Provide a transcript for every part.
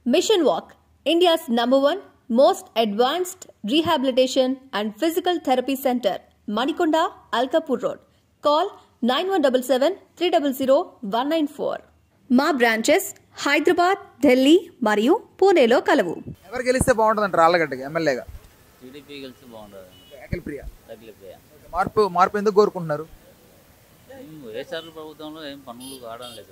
Mission Walk, India's number one most advanced rehabilitation and physical therapy center, Manikonda, Alkapur Road. Call 9177 300 194. మా branches Hyderabad Delhi మరియు పూణేలో కలవు ఎవరు గెలిస్తే బాగుంటుంది అంటారు ఆళ్ళగడ్డకి ఎమ్మెల్యేగా టీడీపీ గెలిచి బాగుంటుంది అఖిల్ ప్రియ తగిలిపోయా మార్పు మార్పు ఎందుకు కోరుకుంటున్నారు వైఎస్ఆర్ ప్రభుత్వంలో ఏం పనులు కావడం లేదు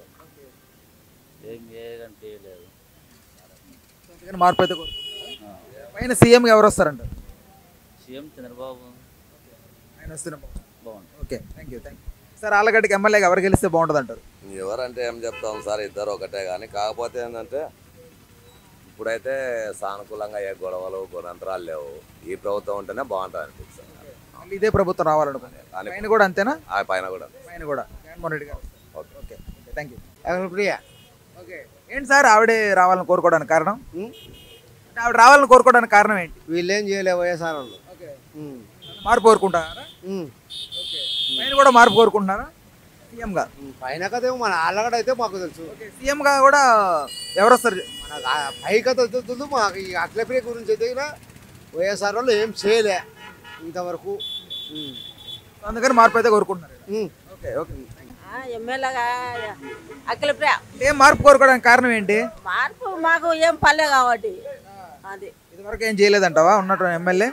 ఏం చేయడం చేయలేదు అందుకని మార్పు అయితే కోరుకుంటున్నారు పైన సీఎంగా ఎవరు వస్తారంటారు సీఎం చంద్రబాబు ఆయన వస్తున్న బాగుంటుంది okay thank you thank you sir ఆళ్ళగడ్డకి ఎమ్మెల్యేగా ఎవరు గెలిస్తే బాగుంటుంది అంటారు ఎవరంటే ఏం చెప్తాం సార్ ఇద్దరు ఒకటే కానీ కాకపోతే ఏంటంటే ఇప్పుడైతే సానుకూలంగా ఏ గొడవలు గుణంతరాలు లేవు ఈ ప్రభుత్వం ఉంటేనే బాగుంటుంది అనిపిస్తుంది మళ్ళీ ఇదే ప్రభుత్వం రావాలనుకుంటున్నారు కానీ ఆయన కూడా అంతేనా ఆ పైన కూడా ఆయన కూడా Jaganmohan Reddy garu okay okay thank you Akhila Priya okay ఏంటి సార్ ఆవిడే రావాలని కోరుకోవడానికి కారణం అంటే ఆవిడ రావాలని కోరుకోవడానికి కారణం ఏంటి వీళ్ళేం చేయలే వైఎస్ఆర్ వాళ్ళు ఓకే ఉమ్. మార్పు కోరుకుంటారా ఉమ్. ఓకే పైన కూడా మార్పు కోరుకుంటున్నారా సీఎంగా ఉమ్. పైన కథ ఏమో మన ఆళ్ళగడ అయితే మాకు తెలుసు ఓకే సీఎంగా కూడా ఎవరు వస్తారు మన ఆ పై కథ తెలుసు మాకు ఈ అఖిల ప్రియ గురించి అయితే కూడా వైఎస్ఆర్ వాళ్ళు ఏం చేయలే ఇంతవరకు ఉమ్. అందుకని మార్పు అయితే కోరుకుంటున్నారు ఉమ్. ఓకే ఓకే ఎమ్మెల్యేగా అఖిల ప్రియ ఏం మార్పు కోరుకోవడానికి కారణం ఏంటి మార్పు మాకు ఏం పల్లె కాబట్టి అది ఇదివరకు ఏం చేయలేదంటావా ఉన్నట్టు ఎమ్మెల్యే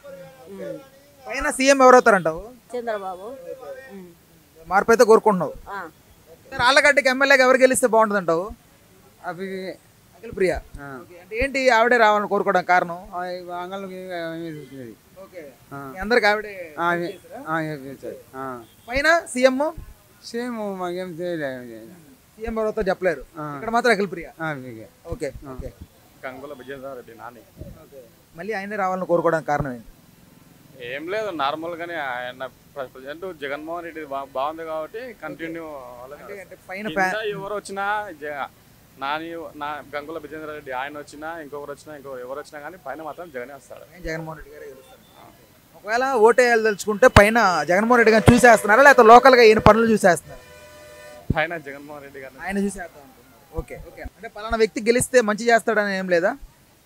పైన సీఎం ఎవరు అవుతారంటావు చంద్రబాబు ఉమ్. మార్పు అయితే కోరుకుంటున్నావు ఆ. సార్ ఆళ్ళగడ్డకి ఎమ్మెల్యేగా ఎవరు గెలిస్తే బాగుంటుంది అంటావు అవి అఖిల్ ప్రియ ఆ. ఓకే. అంటే ఏంటి ఆవిడే రావాలని కోరుకోవడానికి కారణం ఆ, ఈ అంగళ్ళకి ఏమీ చూసేది. ఓకే ఆ. మీ అందరికి ఆవిడే ఆ, అవి- ఆ, ఏం చేసేది. ఆ. పైన సీఎం సేమ్ మాకేం చేయలేదు సీఎం ఎవరితో చెప్పలేరు ఆ. ఇక్కడ మాత్రం అఖిల్ ప్రియ ఆ, ఇక. Okay okay Gangula Vijayasai Reddy Nani okay మళ్ళీ ఆయనే రావాలని కోరుకోవడానికి కారణం ఏంటి ఏం లేదు నార్మల్గానే ఆయన ప్రజెంట్ జగన్మోహన్ రెడ్డి బా- బాగుంది కాబట్టి కంటిన్యూ అంటే అంటే పైన ఫ్యా- ఎవరు వచ్చినా జ- నాని నా గంగుల విజేంద్ర రెడ్డి ఆయన వచ్చినా ఇంకొకరు వచ్చినా ఇంకొకరు ఎవరు వచ్చినా కానీ పైన మాత్రం జగనే వస్తాడు జగన్మోహన్ రెడ్డి గారే గెలుస్తారు ఒకవేళ ఓటేయాలి తలుచుకుంటే పైన జగన్మోహన్ రెడ్డి గారిని చూసేస్తున్నారా లేకపోతే లోకల్గా ఈయన పనులు చూసేస్తున్నారా పైన జగన్మోహన్ రెడ్డి గారిని ఆయన చూసేద్దాం అనుకుంటున్నారు ఓకే ఓకే అంటే పలానా వ్యక్తి గెలిస్తే మంచి చేస్తాడని ఏం లేదా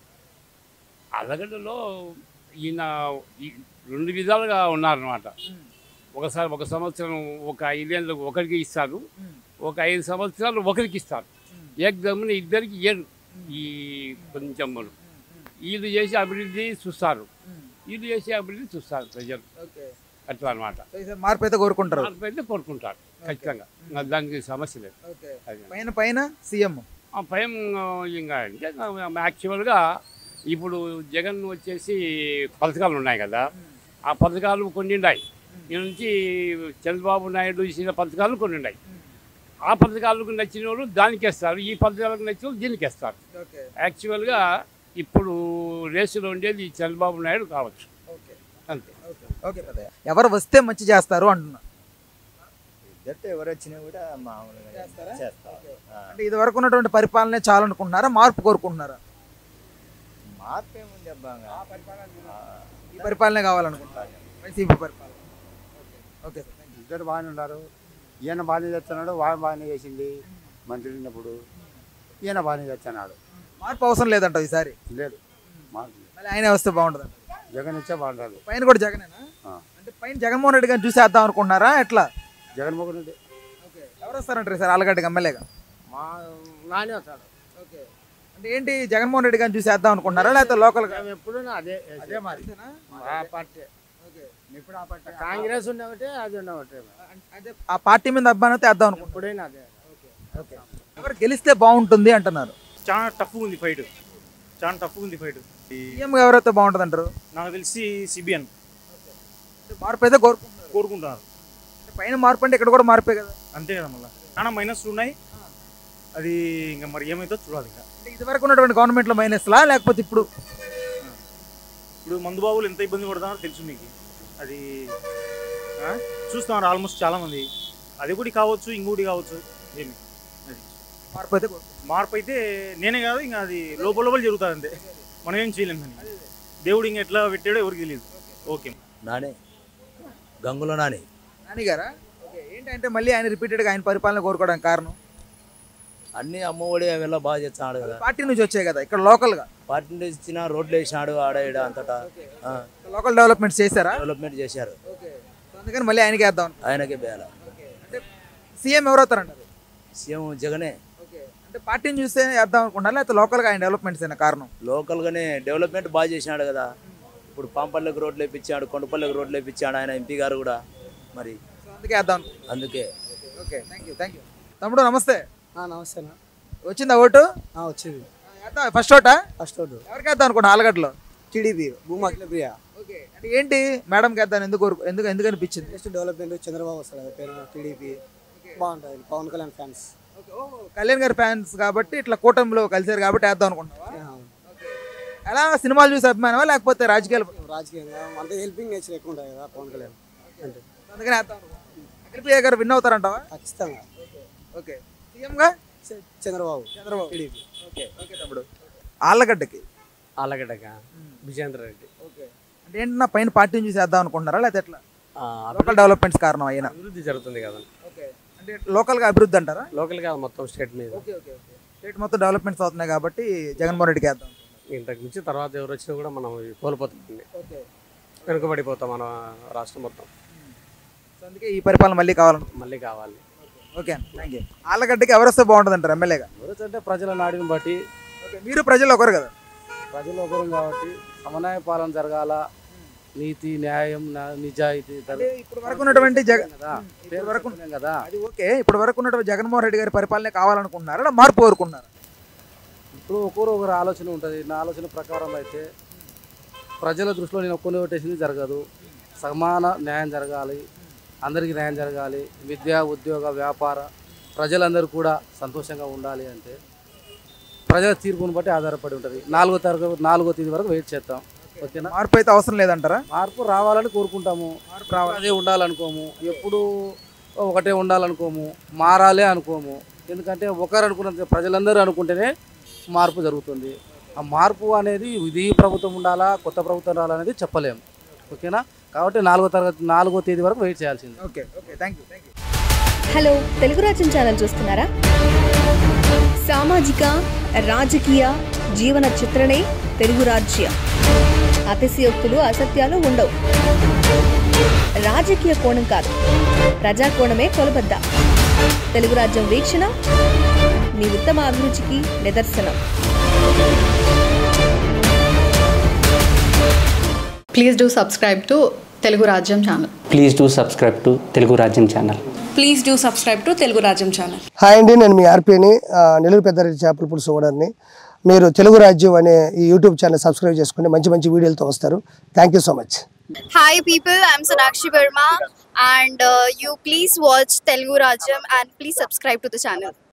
అలగడ్డలో ఈయన ఈ రెండు విధాలుగా ఉన్నారనమాట ఒకసారి ఒక సంవత్సరం ఒక ఐదేళ్ళు ఒకరికి ఇస్తారు ఒక ఐదు సంవత్సరాలు ఒకరికి ఇస్తారు ఏకదమ్మున ఇద్దరికి ఇయ్యరు ఈ కొంచెం వీళ్ళు చేసే అభివృద్ధి చూస్తారు వీళ్ళు చేసే అభివృద్ధి చూస్తారు ప్రజలు ఓకే అట్లా అనమాట సో ఈసారి మార్పు అయితే కోరుకుంటారు మార్పు అయితే కోరుకుంటారు ఖచ్చితంగా ఇంకా దానికి సమస్య లేదు ఓకే అది. పైన పైన సీఎం ఆ భయం ఇంకా అంటే యాక్చువల్గా ఇప్పుడు జగన్ వచ్చేసి పథకాలు ఉన్నాయి కదా ఆ పథకాలు కొన్ని ఉన్నాయి ఈ నుంచి చంద్రబాబు నాయుడు ఇచ్చిన పథకాలు కొన్ని ఉన్నాయి ఆ పథకాలకు నచ్చిన వాళ్ళు దానికి వేస్తారు ఈ పథకాలకు నచ్చిన వాళ్ళు దీనికి వేస్తారు ఓకే యాక్చువల్గా ఇప్పుడు రేసులో ఉండేది చంద్రబాబు నాయుడు కావచ్చు ఓకే అంతే ఓకే పెద్దయ్య. ఎవరు వస్తే మంచి చేస్తారు అంటున్నా ఇద్దరితో ఎవరు వచ్చినా కూడా మామూలుగా చేస్తారా? చేస్తారు ఆ. అంటే ఇది వరకు ఉన్నటువంటి పరిపాలనే చాలనుకుంటున్నారా మార్పు కోరుకుంటున్నారా మార్పు ఏముంది అబ్బా ఈ పరిపాలనే కావాలనుకుంటున్నారు వైసీపీ పరిపాలన ఓకే సార్ థ్యాంక్ యూ ఇద్దరు బాగానే ఉన్నారు ఈయన బాగానే చేస్తున్నాడు వాడు బాగానే చేసింది మంత్రి ఉన్నప్పుడు ఈయన బాగానే చేస్తున్నాడు మార్పు అవసరం లేదంట ఈసారి లేదు మార్పు లేదు. మళ్ళీ ఆయనే వస్తే బాగుంటుంది జగన్ ఇచ్చే బాగుంటుంది పైన కూడా జగనేనా ఆ. అంటే పైన జగన్మోహన్ రెడ్డి గారిని చూసేద్దాం అనుకుంటున్నారా ఎట్లా జగన్మోహన్ రెడ్డి ఓకే ఎవరు వస్తారంటారు సార్ ఆలగడ్డకి ఎమ్మెల్యేగా మా నానే వస్తాడు ఓకే అంటే ఏంటి జగన్మోహన్ రెడ్డి గారిని చూసేద్దాం అనుకుంటున్నారా లేకపోతే లోకల్గా మేము ఎప్పుడు అదే అదే మరి ఆ పార్టీ ఇప్పుడు ఆ పార్టీ కాంగ్రెస్ ఉన్నవటే అది ఉన్నవటే అదే ఆ పార్టీ మీద అభిమానం వేద్దాం అనుకుంటున్నారు ఎప్పుడైనా అదే ఓకే ఎవరు గెలిస్తే బాగుంటుంది అంటున్నారు చాలా టఫ్ ఉంది ఫైట్ చాలా టఫ్ ఉంది ఫైట్ సీఎం ఎవరైతే బాగుంటుంది అంటారు నాకు తెలిసి సిబిఎన్ మార్పు అయితే కోరుకుంటున్నారు కోరుకుంటున్నారు అంటే పైన మార్పు అంటే ఇక్కడ కూడా మార్పే కదా అంతే కదా మళ్ళీ చాలా మైనస్ ఉన్నాయి అది ఇంకా మరి ఏమైతే చూడాలి ఇంకా అంటే ఇదివరకు ఉన్నటువంటి గవర్నమెంట్లో మైనస్లా లేకపోతే ఇప్పుడు ఇప్పుడు మందు బాబులు ఎంత ఇబ్బంది పడతారో తెలుసు మీకు అది ఆ? చూస్తున్నారు ఆల్మోస్ట్ చాలా మంది అది కూడా కావచ్చు ఇంకోటి కావచ్చు ఏమి అది మార్పు అయితే కోరుకుంటున్నారు. మార్పు అయితే నేనే కాదు ఇంకా అది లోపల లోపల జరుగుతుంది అంతే మనం ఏం చేయలేం కానీ దేవుడు ఇంకా ఎట్లా పెట్టాడో ఎవరికి తెలియదు ఓకే నానే గంగుల నాని నాని గారా ఓకే ఏంటంటే మళ్ళీ ఆయన రిపీటెడ్గా ఆయన పరిపాలన కోరుకోవడానికి కారణం అన్ని అమ్మఒడి అవి బాగా చేస్తున్నాడు కదా పార్టీ నుంచి వచ్చాయి కదా ఇక్కడ లోకల్ గా పార్టీ నుంచి ఇచ్చిన రోడ్లు వేసినాడు ఆడ ఈడ అంతటా ఆ, లోకల్ డెవలప్మెంట్స్ చేశారా డెవలప్మెంట్ చేశారు అందుకని మళ్ళీ ఆయనకి వేద్దాం ఆయనకే బేల సీఎం ఎవరవుతారంటారు సీఎం జగనే అంటే పార్టీని చూస్తే వేద్దాం అనుకుంటారా లేకపోతే లోకల్ గా ఆయన డెవలప్మెంట్స్ అయినా కారణం లోకల్గానే డెవలప్మెంట్ బాగా చేసినాడు కదా ఇప్పుడు పాంపల్లెకి రోడ్లు వేపించాడు కొండపల్లికి రోడ్లు వేపించాడు ఆయన ఎంపీ గారు కూడా మరి సో అందుకే వేద్దాం అనుకుంటున్నాను. అందుకే okay thank you thank you తమ్ముడు నమస్తే నమస్తే వచ్చిందా ఓటు వచ్చింది ఫస్ట్ ఓటా ఫస్ట్ ఓటు ఎవరికి వేద్దాం అనుకుంటా ఆలగడ్డలో టీడీపీ భూమా ప్రియ ఓకే అంటే ఏంటి మేడం వేద్దాం ఎందుకు కోరుకు- ఎందుకు ఎందుకు అనిపించింది నెక్స్ట్ డెవలప్మెంట్ చంద్రబాబు వస్తాడు కదా పేరు టీడీపీ బాగుంటుంది పవన్ కళ్యాణ్ ఫ్యాన్స్ కళ్యాణ్ గారి ఫ్యాన్స్ కాబట్టి ఇట్లా కూటమిలో కలిసారు కాబట్టి వేద్దాం అనుకుంటున్నావా ఎలా సినిమాలు చూసి అభిమానమా లేకపోతే రాజకీయాలు రాజకీయంగా అంత హెల్పింగ్ నేచర్ ఎక్కువ ఉంటుంది కదా పవన్ కళ్యాణ్ అంటే అందుకని వేద్దాం అనుకుంటున్నావా? అఖిలప్రియ గారు విన్ అవుతారంటావా ఖచ్చితంగా ఓకే సీఎం గా Chandrababu Chandrababu TDP okay okay తమ్ముడు ఆళ్ళగడ్డకి ఆలగడ్డక విజేంద్ర రెడ్డి ఓకే అంటే ఏంటన్నా పైన పార్టీని చూసి వేద్దాం అనుకుంటున్నారా లేకపోతే ఎట్లా లోకల్ డెవలప్మెంట్స్ కారణం అయినా అభివృద్ధి జరుగుతుంది కదా ఓకే అంటే లోకల్ గా అభివృద్ధి అంటారా లోకల్గా మొత్తం స్టేట్ మీద ఓకే ఓకే ఓకే స్టేట్ మొత్తం డెవలప్మెంట్స్ అవుతున్నాయి కాబట్టి జగన్మోహన్ రెడ్డికి వేద్దాం ఇంతకు మించి తర్వాత ఎవరు వచ్చినా కూడా మనం కోల్పోతుంది ఓకే వెనుకబడిపోతాం మన రాష్ట్రం మొత్తం సో అందుకే ఈ పరిపాలన మళ్ళీ కావాలను మళ్ళీ కావాలి ఓకే థ్యాంక్ యూ ఆళ్ళగడ్డకి ఎవరు వస్తే బాగుంటుంది అంటారు ఎమ్మెల్యేగా ఎవరు అంటే ప్రజల నాడిని బట్టి ఓకే మీరు ప్రజలు ఒకరు కదా ప్రజలు ఒకరు కాబట్టి సమన్వయ పాలన జరగాల నీతి న్యాయం న్యా- నిజాయితీ అంటే ఇప్పుడు వరకు ఉన్నటువంటి జగన్ కదా ఇప్పుడు వరకు కదా అది ఓకే ఇప్పుడు వరకు ఉన్నటువంటి జగన్మోహన్ రెడ్డి గారి పరిపాలన కావాలనుకుంటున్నారా లేదా మార్పు కోరుకుంటున్నారా ఇప్పుడు ఒకరు ఒకరు ఆలోచన ఉంటుంది నా ఆలోచన ప్రకారం అయితే ప్రజల దృష్టిలో నేను ఒక్కని కొట్టేసింది జరగదు సమాన న్యాయం జరగాలి అందరికీ న్యాయం జరగాలి విద్య ఉద్యోగ వ్యాపార ప్రజలందరూ కూడా సంతోషంగా ఉండాలి అంటే ప్రజల తీర్పును బట్టి ఆధారపడి ఉంటుంది నాలుగో తరగతి నాలుగో తేదీ వరకు వెయిట్ చేస్తాం ఓకేనా మార్పు అయితే అవసరం లేదంటారా మార్పు రావాలని కోరుకుంటాము మార్పు రావాలి అదే ఉండాలనుకోము ఎప్పుడు ఒకటే ఉండాలనుకోము మారాలే అనుకోము ఎందుకంటే ఒకరు అనుకున్న ప్రజలందరూ అనుకుంటేనే మార్పు జరుగుతుంది ఆ మార్పు అనేది ఇది ప్రభుత్వం ఉండాలా కొత్త ప్రభుత్వం రావాలనేది చెప్పలేము ఓకేనా కాబట్టి నాలుగో తరగతి నాలుగో తేదీ వరకు వెయిట్ చేయాల్సింది okay okay thank you thank you hello Telugu Rajyam channel చూస్తున్నారా సామాజిక రాజకీయ జీవన చిత్రణే తెలుగు రాజ్యం అతిశయోక్తులు అసత్యాలు ఉండవు రాజకీయ కోణం కాదు ప్రజా కోణమే కొలబద్ద తెలుగు రాజ్యం వీక్షణ మీ ఉత్తమ అభిరుచికి నిదర్శనం Please do subscribe to Telugu Rajyam channel. Please do subscribe to Telugu Rajyam channel please do subscribe to Telugu Rajyam channel hi అండి నేను మీ ఆర్పీని ఆ, నెల్లూరు పెద్దారెడ్డి చేపల పులుసు ఓనర్ని మీరు తెలుగు రాజ్యం అనే ఈ యూట్యూబ్ ఛానల్ సబ్స్క్రైబ్ చేసుకుని మంచి మంచి వీడియోలతో వస్తారు thank you so much Hi people, I'm Sonakshi Verma and uh, you please watch Telugu Rajam and please subscribe to the channel.